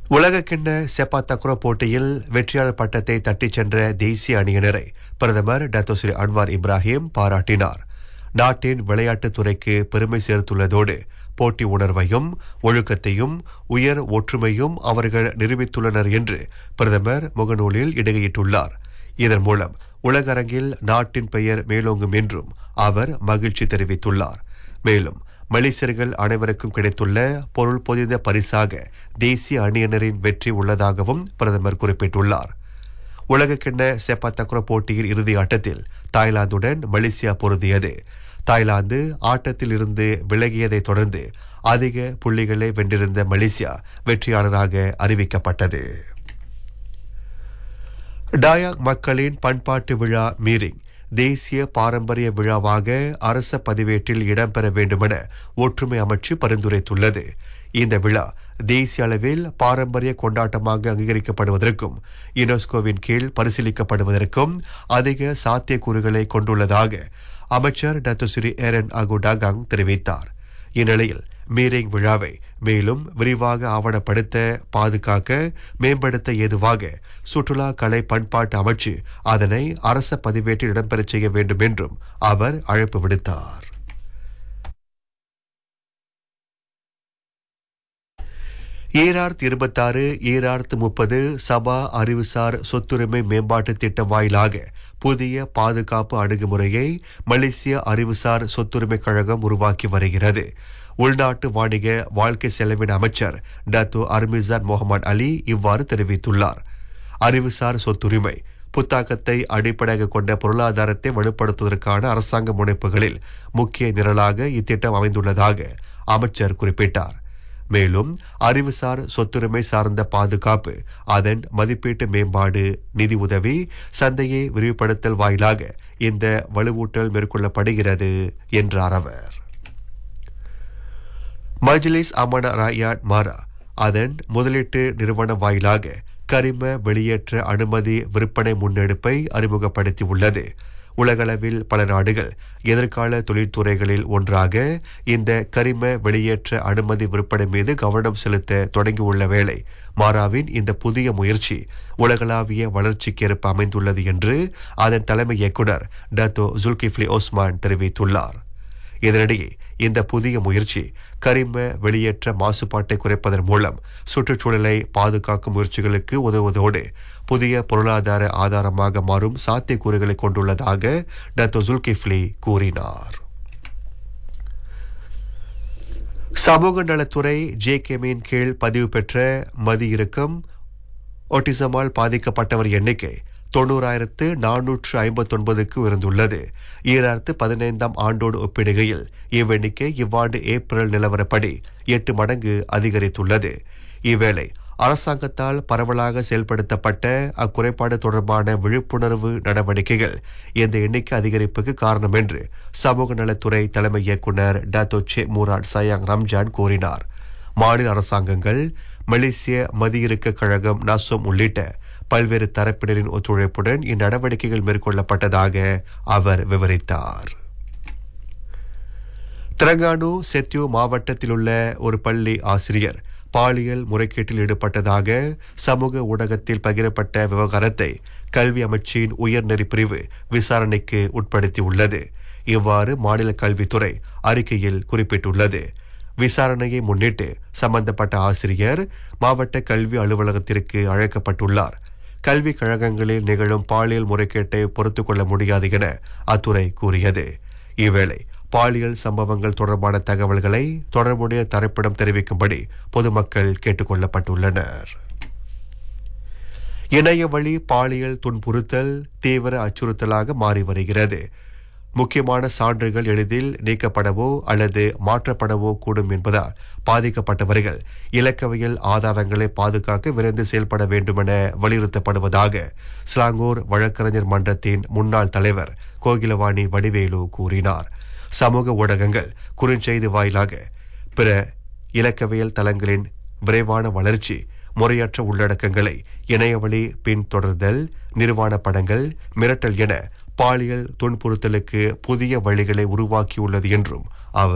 உலகக்கிண்ண செப்பா தக்ரோ போட்டியில் வெற்றியாளர் பட்டத்தை தட்டிச் சென்ற தேசிய அணியினரை பிரதமர் டத்தோஸ்ரீ அன்வார் இப்ராஹிம் பாராட்டினார் நாட்டின் விளையாட்டுத் துறைக்கு பெருமை சேர்த்துள்ளதோடு போட்டி உணர்வையும் ஒழுக்கத்தையும் உயர் ஒற்றுமையும் அவர்கள் நிரூபித்துள்ளனர் என்று பிரதமர் முகநூலில் இடுகையிட்டுள்ளார் இதன் மூலம் உலகரங்கில் நாட்டின் பெயர் மேலோங்கும் என்றும் அவர் மகிழ்ச்சி தெரிவித்துள்ளார் மேலும் மலேசியர்கள் அனைவருக்கும் கிடைத்துள்ள பொருள் பொதிந்த பரிசாக தேசிய அணியினரின் வெற்றி உள்ளதாகவும் பிரதமர் குறிப்பிட்டுள்ளார் உலகக்கிண்ண செப்பா தக்ரோ போட்டியின் இறுதி ஆட்டத்தில் தாய்லாந்துடன் மலேசியா பொருதியது தாய்லாந்து ஆட்டத்தில் இருந்து விலகியதைத் தொடர்ந்து அதிக புள்ளிகளை வென்றிருந்த மலேசியா வெற்றியாளராக அறிவிக்கப்பட்டது டாயாக் மக்களின் பண்பாட்டு விழா மீரிங் தேசிய பாரம்பரிய விழாவாக அரச பதிவேட்டில் இடம்பெற வேண்டுமென ஒற்றுமை அமைச்சு பரிந்துரைத்துள்ளது இந்த விழா தேசிய அளவில் பாரம்பரிய கொண்டாட்டமாக அங்கீகரிக்கப்படுவதற்கும் யுனெஸ்கோவின் கீழ் பரிசீலிக்கப்படுவதற்கும் அதிக சாத்தியக்கூறுகளை கொண்டுள்ளதாக அமைச்சர் டத்துஸ்ரீ ஏரன் அகுடாகாங் தெரிவித்தார் இந்நிலையில் மீரிங் விழாவை மேலும் விரிவாக ஆவணப்படுத்த பாதுகாக்க மேம்படுத்த ஏதுவாக சுற்றுலா கலை பண்பாட்டு அமைச்சு அதனை அரச பதிவேட்டில் இடம்பெறச் செய்ய வேண்டும் என்றும் அவர் அழைப்பு விடுத்தார் ஈரார்த்து இருபத்தாறு ஈரார்த்து முப்பது சபா அறிவுசார் சொத்துரிமை மேம்பாட்டு திட்டம் வாயிலாக புதிய பாதுகாப்பு அணுகுமுறையை மலேசிய அறிவுசார் சொத்துரிமை கழகம் உருவாக்கி வருகிறது உள்நாட்டு வாணிக வாழ்க்கை செலவின அமைச்சர் டத்து அர்மிசான் முகமது அலி இவ்வாறு தெரிவித்துள்ளார் அறிவுசார் சொத்துரிமை புத்தாக்கத்தை அடிப்படையாக கொண்ட பொருளாதாரத்தை வலுப்படுத்துவதற்கான அரசாங்க முனைப்புகளில் முக்கிய நிரலாக இத்திட்டம் அமைந்துள்ளதாக அமைச்சர் குறிப்பிட்டார் மேலும் அறிவுசார் சொத்துரிமை சார்ந்த பாதுகாப்பு அதன் மதிப்பீட்டு மேம்பாடு நிதி உதவி சந்தையை விரிவுபடுத்தல் வாயிலாக இந்த வலுவூட்டல் மேற்கொள்ளப்படுகிறது என்றார் அவர் மஜ்லிஸ் அமன ராயாட் மாரா அதன் முதலீட்டு நிறுவன வாயிலாக கரிம வெளியேற்ற அனுமதி விற்பனை முன்னெடுப்பை அறிமுகப்படுத்தியுள்ளது உலகளவில் பல நாடுகள் எதிர்கால தொழில்துறைகளில் ஒன்றாக இந்த கரிம வெளியேற்ற அனுமதி விற்பனை மீது கவனம் செலுத்த தொடங்கியுள்ள வேளை மாராவின் இந்த புதிய முயற்சி உலகளாவிய வளர்ச்சிக்கேற்ப அமைந்துள்ளது என்று அதன் தலைமை இயக்குனர் டத்தோ ஜுல்கிஃப்லி ஓஸ்மான் தெரிவித்துள்ளார் இதனிடையே இந்த புதிய முயற்சி கரிம வெளியேற்ற மாசுபாட்டை குறைப்பதன் மூலம் சுற்றுச்சூழலை பாதுகாக்கும் முயற்சிகளுக்கு உதவுவதோடு புதிய பொருளாதார ஆதாரமாக மாறும் சாத்தியக்கூறுகளை கொண்டுள்ளதாக டத்தோ ஜுல்கிஃப்லி கூறினார் சமூக நலத்துறை ஜே கேமின் கீழ் பதிவு பெற்ற மதியிறக்கம் ஒட்டிசமால் பாதிக்கப்பட்டவர் எண்ணிக்கை தொண்ணூறாயிரத்து நானூற்று ஐம்பத்தொன்பதுக்கு உயர்ந்துள்ளது ஈராயிரத்து பதினைந்தாம் ஆண்டோடு ஒப்பிடுகையில் இவ்வெண்ணிக்கை இவ்வாண்டு ஏப்ரல் நிலவரப்படி எட்டு மடங்கு அதிகரித்துள்ளது இவ்வேளை அரசாங்கத்தால் பரவலாக செயல்படுத்தப்பட்ட அக்குறைபாடு தொடர்பான விழிப்புணர்வு நடவடிக்கைகள் இந்த எண்ணிக்கை அதிகரிப்புக்கு காரணம் என்று சமூக நலத்துறை தலைமை இயக்குநர் டாத்தோ சே மூராட் சயாங் ரம்ஜான் கூறினார் மாநில அரசாங்கங்கள் மலேசிய மதியிறுக்க கழகம் நசோம் உள்ளிட்ட பல்வேறு தரப்பினரின் ஒத்துழைப்புடன் இந்நடவடிக்கைகள் மேற்கொள்ளப்பட்டதாக அவர் விவரித்தார் திரங்கானு செத்யூ மாவட்டத்தில் உள்ள ஒரு பள்ளி ஆசிரியர் பாலியல் முறைகேட்டில் ஈடுபட்டதாக சமூக ஊடகத்தில் பகிரப்பட்ட விவகாரத்தை கல்வி அமைச்சின் உயர்நெறி பிரிவு விசாரணைக்கு உட்படுத்தியுள்ளது இவ்வாறு மாநில கல்வித்துறை அறிக்கையில் குறிப்பிட்டுள்ளது விசாரணையை முன்னிட்டு சம்பந்தப்பட்ட ஆசிரியர் மாவட்ட கல்வி அலுவலகத்திற்கு அழைக்கப்பட்டுள்ளார் கல்விக் கழகங்களில் நிகழும் பாலியல் முறைகேட்டை பொறுத்துக் கொள்ள முடியாது என அத்துறை கூறியது இவ்வேளை பாலியல் சம்பவங்கள் தொடர்பான தகவல்களை தொடர்புடைய தரப்பிடம் தெரிவிக்கும்படி பொதுமக்கள் கேட்டுக் கொள்ளப்பட்டுள்ளனர் இணைய வழி பாலியல் துன்புறுத்தல் தீவிர அச்சுறுத்தலாக மாறி வருகிறது முக்கியமான சான்றுகள் எளிதில் நீக்கப்படவோ அல்லது மாற்றப்படவோ கூடும் என்பதால் பாதிக்கப்பட்டவர்கள் இலக்கவியல் ஆதாரங்களை பாதுகாக்க விரைந்து செயல்பட வேண்டுமென வலியுறுத்தப்படுவதாக ஸ்லாங்கூர் வழக்கறிஞர் மன்றத்தின் முன்னாள் தலைவர் கோகிலவாணி வடிவேலு கூறினார் சமூக ஊடகங்கள் குறுஞ்செய்தி வாயிலாக பிற இலக்கவியல் தளங்களின் விரைவான வளர்ச்சி முறையற்ற உள்ளடக்கங்களை இணையவழி பின்தொடர்தல் நிர்வாண படங்கள் மிரட்டல் என பாலியல் துன்புறுத்தலுக்கு புதிய வழிகளை உருவாக்கியுள்ளது என்றும்